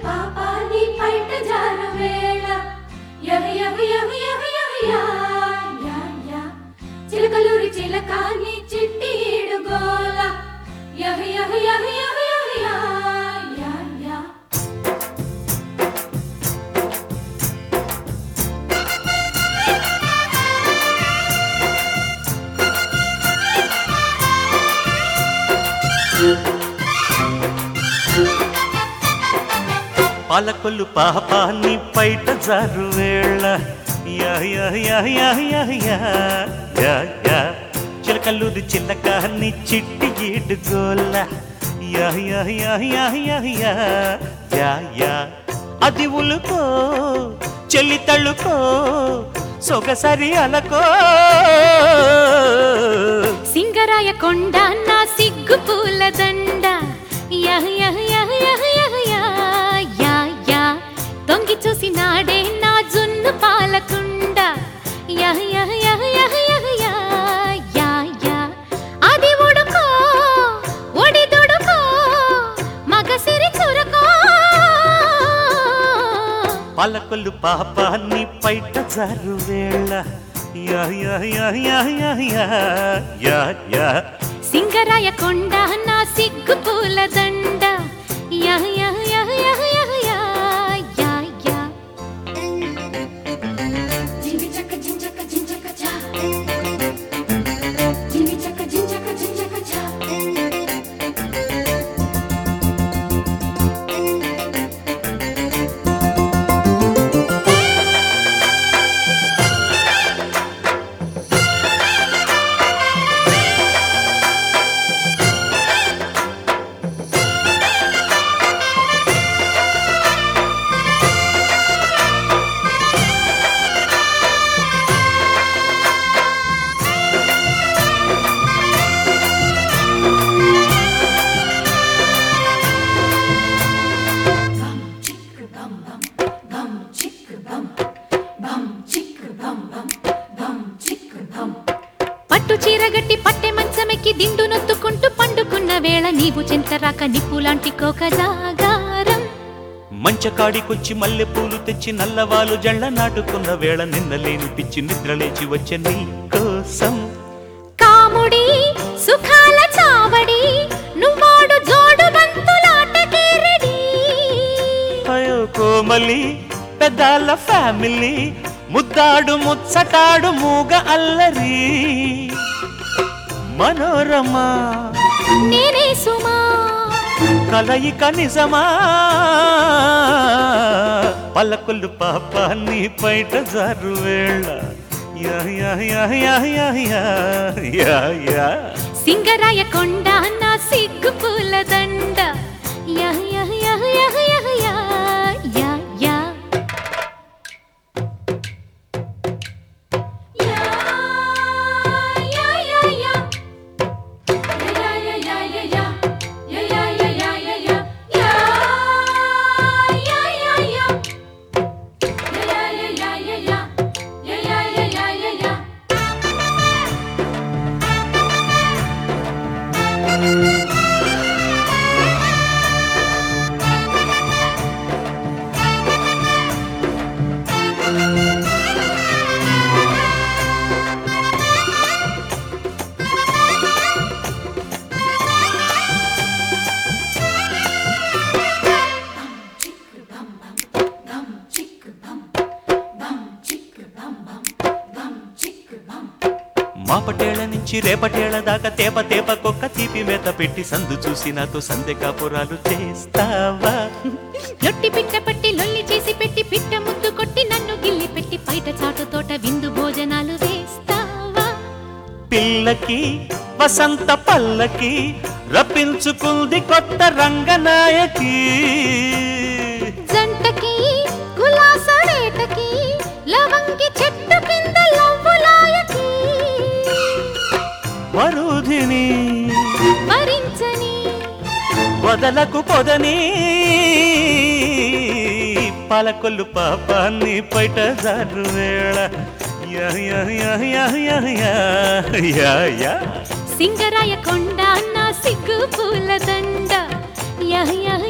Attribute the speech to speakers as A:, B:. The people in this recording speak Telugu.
A: పాపాని పైట జారు వేళ యహ యహ యహ యహ యహ యా యా యా చిలకలూరి చిలకాని చిట్టి ఈడుగోల యహ యహ యహ యహ యహ యా యా యా
B: పాలకొల్లు పాపాన్ని పైట జారు వేళ యా యా యా యా యా యా యా యా చిలకల్లూరి చిల్లకాన్ని చిట్టి ఈడుగోల యా యా యా యా యా యా యా యా అది ఉలుకో చెల్లి తళ్ళుకో సొగసరి అలకో
A: సింగరాయ కొండ నా సిగ్గు పూల దండ యహ యహ యహ యహ యహ యా యా యా తొంగి చూసి నాడే నా జున్ను పాలకుండ యహ యహ యహ యహ యహ యా యా యా అది ఉడుకో ఒడి దుడుకో మగసిరి చురకో
B: పాలకొల్లు పాపాన్ని పైట జారు వేళ యా యా యా యా యా యా యా యా
A: సింగరాయ కొండ నా సిగ్గు పూల దండ యహ యహ యహ యహ యహ యా యా యా జింగి చక్క జింజక జింజక చా జింగి చక్క జింజక జింజక చా పట్టు చీరగట్టి పట్టె మంచమెక్కి దిండు నొత్తుకుంటూ పండుకున్న వేళ నీవు చెంతరాక నిప్పులాంటి కోక జాగారం
B: మంచకాడికొచ్చి మల్లె పూలు తెచ్చి నల్లవాలు జళ్ళ నాటుకున్న వేళ నిన్నలేని పిచ్చి నిద్రలేచి వచ్చే నీ కోసం
A: కాముడి సుఖాల చావడి నువ్వాడు జోడు బంతులాటకే రెడీ
B: అయ్యో కోమలి పెద్దాల ఫ్యామిలీ ముద్దాడు ముచ్చటాడు మూగ అల్లరి మనోరమా
A: నేనే సుమా
B: కలయిక నిజమా పల్లకొల్లు పాపాన్ని పైట జారు వేళ యా యా యా యా యా యా యా యా
A: సింగరాయ కొండ నా సిగ్గు పూల దండ యహ యహ యహ యహ యహ యా యా యా
B: మాపటేళ్ల నుంచి రేపటేళ్ల దాకా తేప తేప కొక్క తీపి మేత పెట్టి సందు చూసి నాతో సందె కాపురాలు చేస్తావా
A: లొట్టి పిట్ట పట్టి లొల్లి చేసి పెట్టి పిట్ట ముద్దు కొట్టి నన్ను గిల్లి పెట్టి బయట చాటు తోట విందు భోజనాలు వేస్తావా
B: పిల్లకి వసంత పల్లకి రప్పించుకుంది కొత్త రంగనాయకి
A: జంటకి కులాస వేటకి లవంగి చెట్టు కింద లవ్వులాయకి
B: వరుధిని
A: భరించని
B: వదలకు పొదని పాలకొల్లు పాపాన్ని పైట జారు వేళ యా యా యా యా యా యా యా యా
A: సింగరాయ కొండ నా సిగ్గు పూల దండ యహ యహ